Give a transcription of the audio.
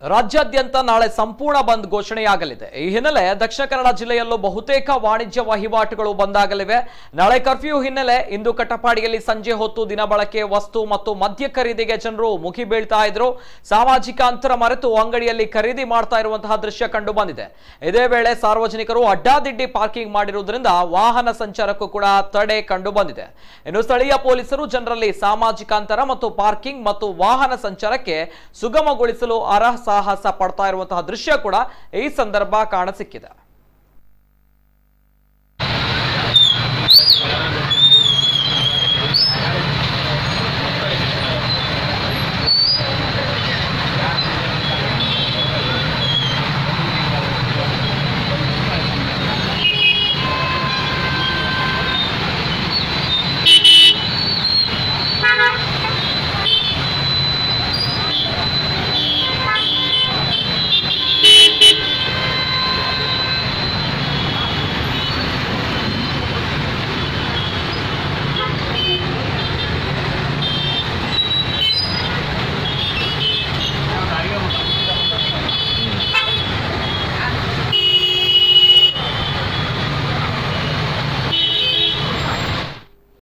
ರಾಜ್ಯಾದ್ಯಂತ ನಾಳೆ ಸಂಪೂರ್ಣ ಬಂದ್ ಘೋಷಣೆಯಾಗಲಿದೆ ಈ ಹಿನ್ನೆಲೆ ದಕ್ಷಿಣ ಕನ್ನಡ ಜಿಲ್ಲೆಯಲ್ಲೂ ಬಹುತೇಕ ವಾಣಿಜ್ಯ ವಹಿವಾಟುಗಳು ಬಂದಾಗಲಿವೆ ನಾಳೆ ಕರ್ಫ್ಯೂ ಹಿನ್ನೆಲೆ ಇಂದು ಕಟಪಾಡಿಯಲ್ಲಿ ಸಂಜೆ ಹೊತ್ತು ದಿನಬಳಕೆ ವಸ್ತು ಮತ್ತು ಮದ್ಯ ಖರೀದಿಗೆ ಜನರು ಮುಖಿ ಬೀಳ್ತಾ ಇದ್ರು ಸಾಮಾಜಿಕ ಅಂತರ ಮರೆತು ಅಂಗಡಿಯಲ್ಲಿ ಖರೀದಿ ಮಾಡ್ತಾ ಇರುವಂತಹ ದೃಶ್ಯ ಕಂಡು ಬಂದಿದೆ ಇದೇ ವೇಳೆ ಸಾರ್ವಜನಿಕರು ಅಡ್ಡಾದಿಡ್ಡಿ ಪಾರ್ಕಿಂಗ್ ಮಾಡಿರುವುದರಿಂದ ವಾಹನ ಸಂಚಾರಕ್ಕೂ ಕೂಡ ತಡೆ ಕಂಡು ಬಂದಿದೆ ಇನ್ನು ಸ್ಥಳೀಯ ಪೊಲೀಸರು ಜನರಲ್ಲಿ ಸಾಮಾಜಿಕ ಅಂತರ ಮತ್ತು ಪಾರ್ಕಿಂಗ್ ಮತ್ತು ವಾಹನ ಸಂಚಾರಕ್ಕೆ ಸುಗಮಗೊಳಿಸಲು ಅರಹ ಸಾಹಸ ಪಡ್ತಾ ಇರುವಂತಹ ದೃಶ್ಯ ಕೂಡ ಈ ಸಂದರ್ಭ ಕಾಣಸಿಕ್ಕಿದೆ